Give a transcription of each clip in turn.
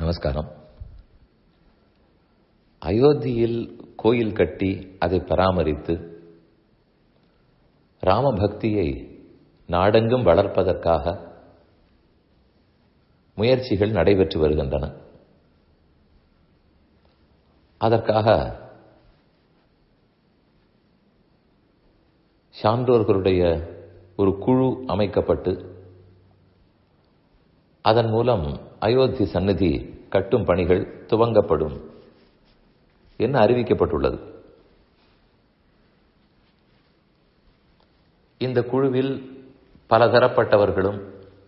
நமஸ்காரம் அயோத்தியில் கோயில் கட்டி அதை பராமரித்து ராமபக்தியை நாடெங்கும் வளர்ப்பதற்காக முயற்சிகள் நடைபெற்று வருகின்றன அதற்காக சான்றோர்களுடைய ஒரு குழு அமைக்கப்பட்டு அதன் மூலம் அயோத்தி சந்நிதி கட்டும் பணிகள் துவங்கப்படும் என்று அறிவிக்கப்பட்டுள்ளது இந்த குழுவில் பலதரப்பட்டவர்களும்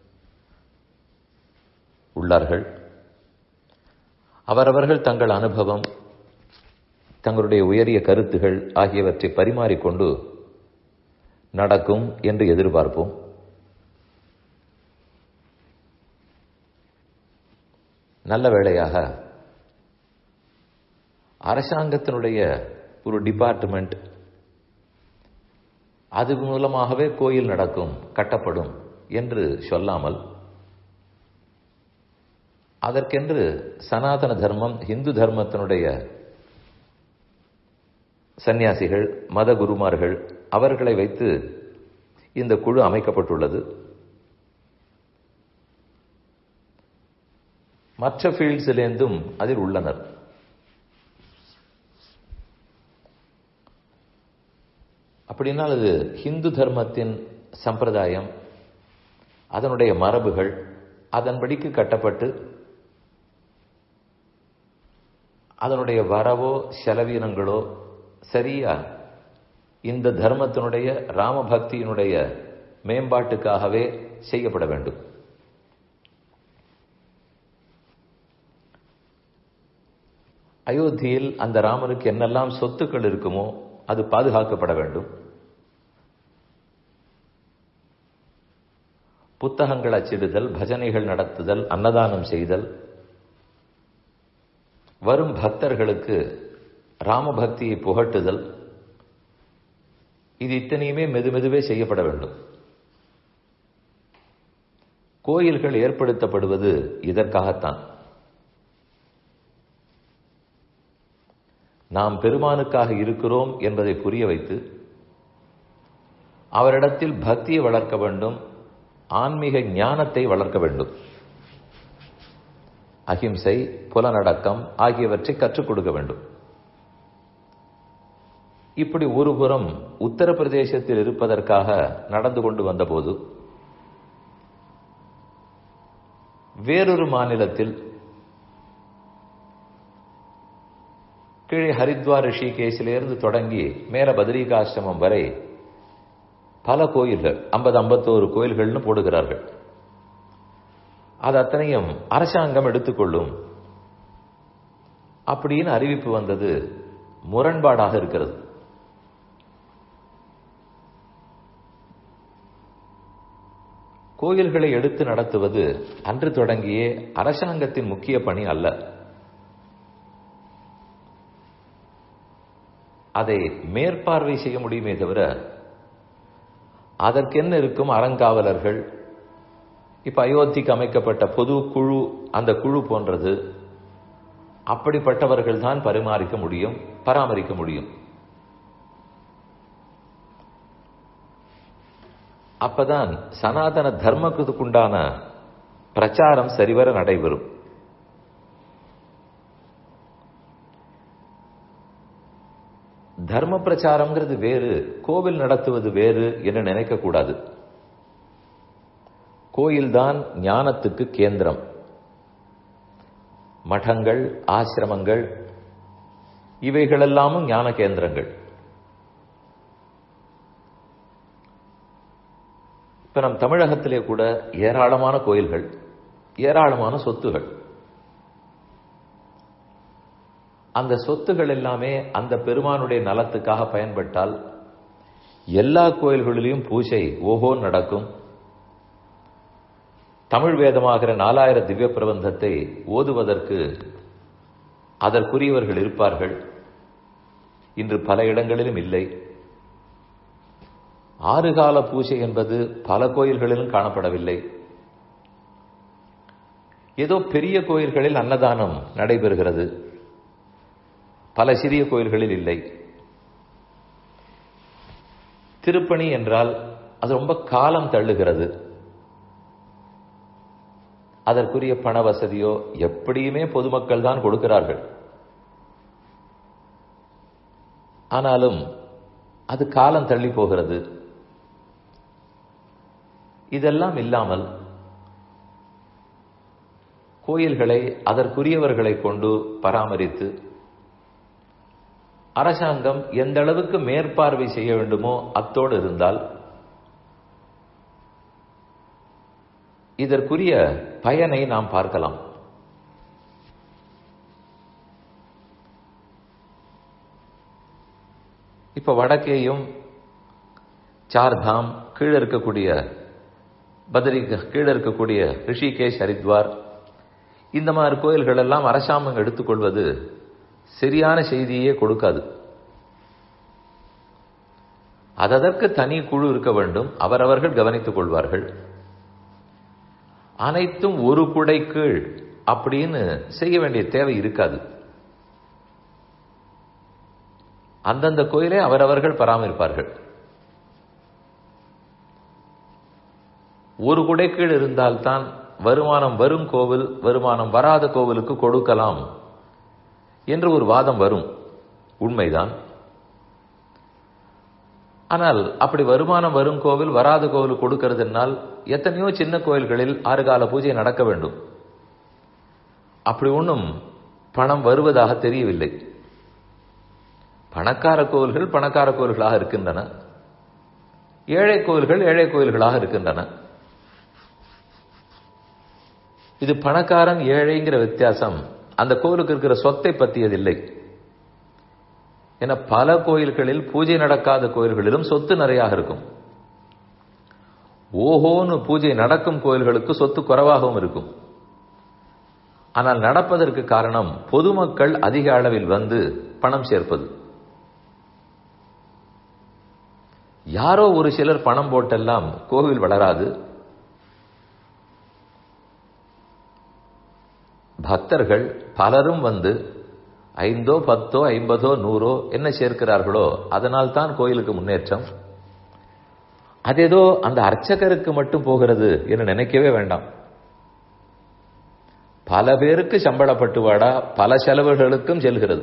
உள்ளார்கள் அவரவர்கள் தங்கள் அனுபவம் தங்களுடைய உயரிய கருத்துகள் ஆகியவற்றை பரிமாறிக்கொண்டு நடக்கும் என்று எதிர்பார்ப்போம் நல்ல வேளையாக அரசாங்கத்தினுடைய ஒரு டிபார்ட்மெண்ட் அது மூலமாகவே கோயில் நடக்கும் கட்டப்படும் என்று சொல்லாமல் அதற்கென்று சனாதன தர்மம் இந்து தர்மத்தினுடைய சந்நியாசிகள் மத குருமார்கள் அவர்களை வைத்து இந்த குழு அமைக்கப்பட்டுள்ளது மற்ற ஃபீல்ட்ஸிலேருந்தும் அதில் உள்ளனர் அப்படின்னால் அது ஹிந்து தர்மத்தின் சம்பிரதாயம் அதனுடைய மரபுகள் அதன்படிக்கு கட்டப்பட்டு அதனுடைய வரவோ செலவீனங்களோ சரியா இந்த தர்மத்தினுடைய ராமபக்தியினுடைய மேம்பாட்டுக்காகவே செய்யப்பட வேண்டும் அயோத்தியில் அந்த ராமனுக்கு என்னெல்லாம் சொத்துக்கள் இருக்குமோ அது பாதுகாக்கப்பட வேண்டும் புத்தகங்கள் அச்சிடுதல் பஜனைகள் நடத்துதல் அன்னதானம் செய்தல் வரும் பக்தர்களுக்கு ராமபக்தியை புகட்டுதல் இது இத்தனையுமே மெதுமெதுவே செய்யப்பட வேண்டும் கோயில்கள் ஏற்படுத்தப்படுவது இதற்காகத்தான் நாம் பெருமானுக்காக இருக்கிறோம் என்பதை புரிய வைத்து அவரிடத்தில் பக்தியை வளர்க்க வேண்டும் ஆன்மீக ஞானத்தை வளர்க்க வேண்டும் அகிம்சை புலனடக்கம் ஆகியவற்றை கற்றுக் கொடுக்க வேண்டும் இப்படி ஒருபுறம் உத்தரப்பிரதேசத்தில் இருப்பதற்காக நடந்து கொண்டு வந்தபோது வேறொரு மாநிலத்தில் கீழே ஹரித்வார் ரிஷிகேசிலிருந்து தொடங்கி மேல பத்ரிகாசிரமம் வரை பல கோயில்கள் ஐம்பது ஐம்பத்தோரு கோயில்கள்னு போடுகிறார்கள் அது அத்தனையும் அரசாங்கம் எடுத்துக்கொள்ளும் அப்படின்னு அறிவிப்பு வந்தது முரண்பாடாக இருக்கிறது கோயில்களை எடுத்து நடத்துவது அன்று தொடங்கியே அரசாங்கத்தின் முக்கிய பணி அல்ல அதை மேற்பார்வை செய்ய முடியுமே தவிர அதற்கென்ன இருக்கும் அறங்காவலர்கள் இப்ப அயோத்திக்கு அமைக்கப்பட்ட பொது குழு அந்த குழு போன்றது அப்படிப்பட்டவர்கள் தான் பரிமாறிக்க முடியும் பராமரிக்க முடியும் அப்பதான் சனாதன தர்மத்துக்குண்டான பிரச்சாரம் சரிவர நடைபெறும் தர்ம பிரச்சாரம்ங்கிறது வேறு கோவில் நடத்துவது வேறு என்று நினைக்க கூடாது கோயில்தான் ஞானத்துக்கு கேந்திரம் மடங்கள் ஆசிரமங்கள் இவைகளெல்லாமும் ஞான கேந்திரங்கள் இப்ப நம் தமிழகத்திலே கூட ஏராளமான கோயில்கள் ஏராளமான சொத்துகள் அந்த சொத்துகள் எல்லாமே அந்த பெருமானுடைய நலத்துக்காக பயன்பட்டால் எல்லா கோயில்களிலும் பூஜை ஓஹோ நடக்கும் தமிழ் வேதமாகிற நாலாயிர திவ்ய பிரபந்தத்தை ஓதுவதற்கு அதற்குரியவர்கள் இருப்பார்கள் இன்று பல இடங்களிலும் இல்லை ஆறு கால பூஜை என்பது பல கோயில்களிலும் காணப்படவில்லை ஏதோ பெரிய கோயில்களில் அன்னதானம் நடைபெறுகிறது பல சிறிய கோயில்களில் இல்லை திருப்பணி என்றால் அது ரொம்ப காலம் தள்ளுகிறது அதற்குரிய பண வசதியோ எப்படியுமே பொதுமக்கள் தான் கொடுக்கிறார்கள் ஆனாலும் அது காலம் தள்ளி போகிறது இதெல்லாம் இல்லாமல் கோயில்களை அதற்குரியவர்களை கொண்டு பராமரித்து அரசாங்கம் எந்த அளவுக்கு மேற்பார்வை செய்ய வேண்டுமோ அத்தோடு இருந்தால் இதற்குரிய பயனை நாம் பார்க்கலாம் இப்ப வடக்கேயும் சார்தாம் கீழே இருக்கக்கூடிய பத்ரி கீழே இருக்கக்கூடிய ரிஷிகேஷ் ஹரித்வார் இந்த மாதிரி கோயில்கள் எல்லாம் அரசாங்கம் எடுத்துக்கொள்வது சரியான செய்தியே கொடுக்காது அதற்கு தனி குழு இருக்க வேண்டும் அவரவர்கள் கவனித்துக் கொள்வார்கள் அனைத்தும் ஒரு குடை கீழ் அப்படின்னு செய்ய வேண்டிய தேவை இருக்காது அந்தந்த கோயிலை அவரவர்கள் பராமரிப்பார்கள் ஒரு குடை கீழ் இருந்தால்தான் வருமானம் வரும் கோவில் வருமானம் வராத கோவிலுக்கு கொடுக்கலாம் என்று ஒரு வாதம் வரும் உண்மைதான் ஆனால் அப்படி வருமானம் வரும் கோவில் வராத கோவில் கொடுக்கிறதுனால் எத்தனையோ சின்ன கோயில்களில் ஆறு கால பூஜை நடக்க வேண்டும் அப்படி ஒன்றும் பணம் வருவதாக தெரியவில்லை பணக்கார கோவில்கள் பணக்கார கோவில்களாக இருக்கின்றன ஏழை கோவில்கள் ஏழை கோவில்களாக இருக்கின்றன இது பணக்காரன் ஏழைங்கிற வித்தியாசம் அந்த கோவிலுக்கு இருக்கிற சொத்தை பற்றியதில்லை என பல கோயில்களில் பூஜை நடக்காத கோயில்களிலும் சொத்து நிறையாக இருக்கும் ஓஹோன்னு பூஜை நடக்கும் கோயில்களுக்கு சொத்து குறைவாகவும் இருக்கும் ஆனால் நடப்பதற்கு காரணம் பொதுமக்கள் அதிக அளவில் வந்து பணம் சேர்ப்பது யாரோ ஒரு சிலர் பணம் போட்டெல்லாம் கோவில் வளராது பக்தர்கள் பலரும் வந்து ஐந்தோ பத்தோ ஐம்பதோ நூறோ என்ன சேர்க்கிறார்களோ அதனால் தான் கோயிலுக்கு முன்னேற்றம் அதேதோ அந்த அர்ச்சகருக்கு மட்டும் போகிறது என்று நினைக்கவே வேண்டாம் பல பேருக்கு சம்பளப்பட்டுவாடா பல செலவுகளுக்கும் செல்கிறது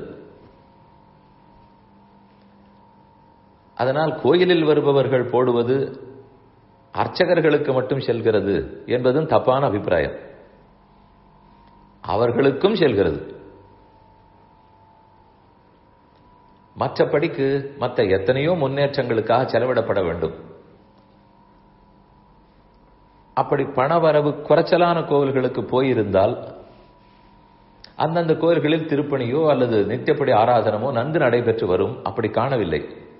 அதனால் கோயிலில் வருபவர்கள் போடுவது அர்ச்சகர்களுக்கு மட்டும் செல்கிறது என்பதும் தப்பான அபிப்பிராயம் அவர்களுக்கும் செல்கிறது மற்றபடிக்கு மற்ற எத்தனையோ முன்னேற்றங்களுக்காக செலவிடப்பட வேண்டும் அப்படி பணவரவு குறைச்சலான கோவில்களுக்கு போயிருந்தால் அந்தந்த கோயில்களில் திருப்பணியோ அல்லது நித்தியப்படி ஆராதனமோ நன்கு நடைபெற்று வரும் அப்படி காணவில்லை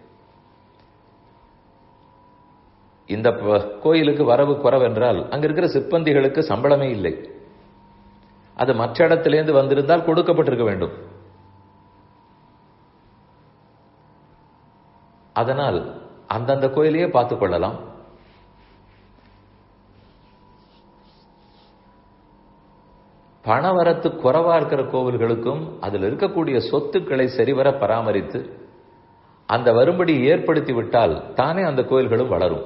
இந்த கோயிலுக்கு வரவு குறவென்றால் அங்க இருக்கிற சிப்பந்திகளுக்கு சம்பளமே இல்லை அது மற்ற இடத்திலேருந்து வந்திருந்தால் கொடுக்கப்பட்டிருக்க வேண்டும் அதனால் அந்தந்த கோயிலையே பார்த்துக் கொள்ளலாம் பணவரத்து குறைவா இருக்கிற கோவில்களுக்கும் அதில் இருக்கக்கூடிய சொத்துக்களை சரிவர பராமரித்து அந்த வரும்படி ஏற்படுத்தி விட்டால் தானே அந்த கோயில்களும் வளரும்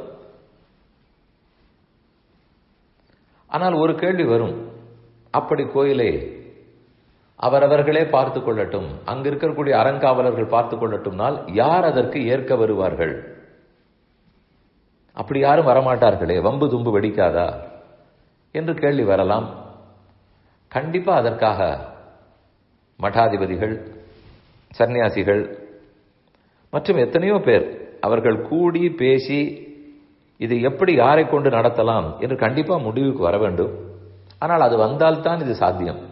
ஆனால் ஒரு கேள்வி வரும் அப்படி கோயிலை அவரவர்களே பார்த்துக் கொள்ளட்டும் அங்க இருக்கக்கூடிய அறங்காவலர்கள் பார்த்துக் கொள்ளட்டும்னால் யார் அதற்கு ஏற்க வருவார்கள் அப்படி யாரும் வரமாட்டார்களே வம்பு தும்பு வெடிக்காதா என்று கேள்வி வரலாம் கண்டிப்பா அதற்காக மடாதிபதிகள் சன்னியாசிகள் மற்றும் எத்தனையோ பேர் அவர்கள் கூடி பேசி இது எப்படி யாரை கொண்டு நடத்தலாம் என்று கண்டிப்பா முடிவுக்கு வர வேண்டும் ஆனால் அது வந்தால்தான் இது சாத்தியம்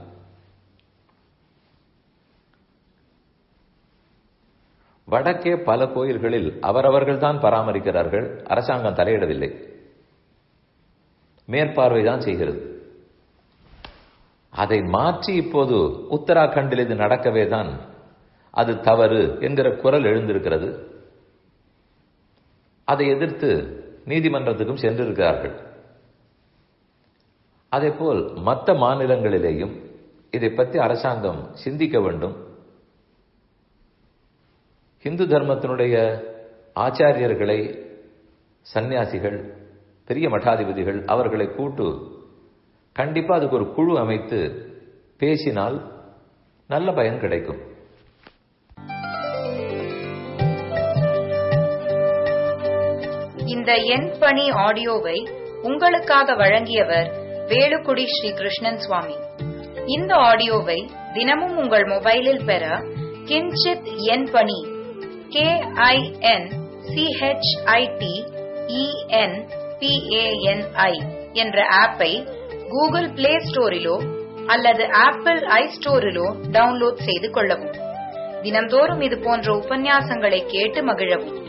வடக்கே பல கோயில்களில் அவரவர்கள் தான் பராமரிக்கிறார்கள் அரசாங்கம் தலையிடவில்லை மேற்பார்வைதான் செய்கிறது அதை மாற்றி இப்போது உத்தராகண்டில் இது நடக்கவே தான் அது தவறு என்கிற குரல் எழுந்திருக்கிறது அதை எதிர்த்து நீதிமன்றத்துக்கும் சென்றிருக்கிறார்கள் அதேபோல் மற்ற மாநிலங்களிலேயும் இதை பற்றி அரசாங்கம் சிந்திக்க வேண்டும் இந்து தர்மத்தினுடைய ஆச்சாரியர்களை சந்நியாசிகள் பெரிய மடாதிபதிகள் அவர்களை கூட்டு கண்டிப்பா அதுக்கு ஒரு குழு அமைத்து பேசினால் நல்ல பயன் கிடைக்கும் இந்த எண் பணி ஆடியோவை உங்களுக்காக வழங்கியவர் வேலுக்குடி ஸ்ரீ கிருஷ்ணன் சுவாமி இந்த ஆடியோவை தினமும் உங்கள் மொபைலில் பெற கிஞ்சித் எண் பணி கே ஐ என் சிஹெச்ஐடி இஎன் பிஏஎன்ஐ என்ற ஆப்பை கூகுள் பிளே ஸ்டோரிலோ அல்லது ஆப்பிள் ஐ ஸ்டோரிலோ டவுன்லோட் செய்து கொள்ளவும் தினம்தோறும் இது போன்ற உபன்யாசங்களை கேட்டு மகிழவும்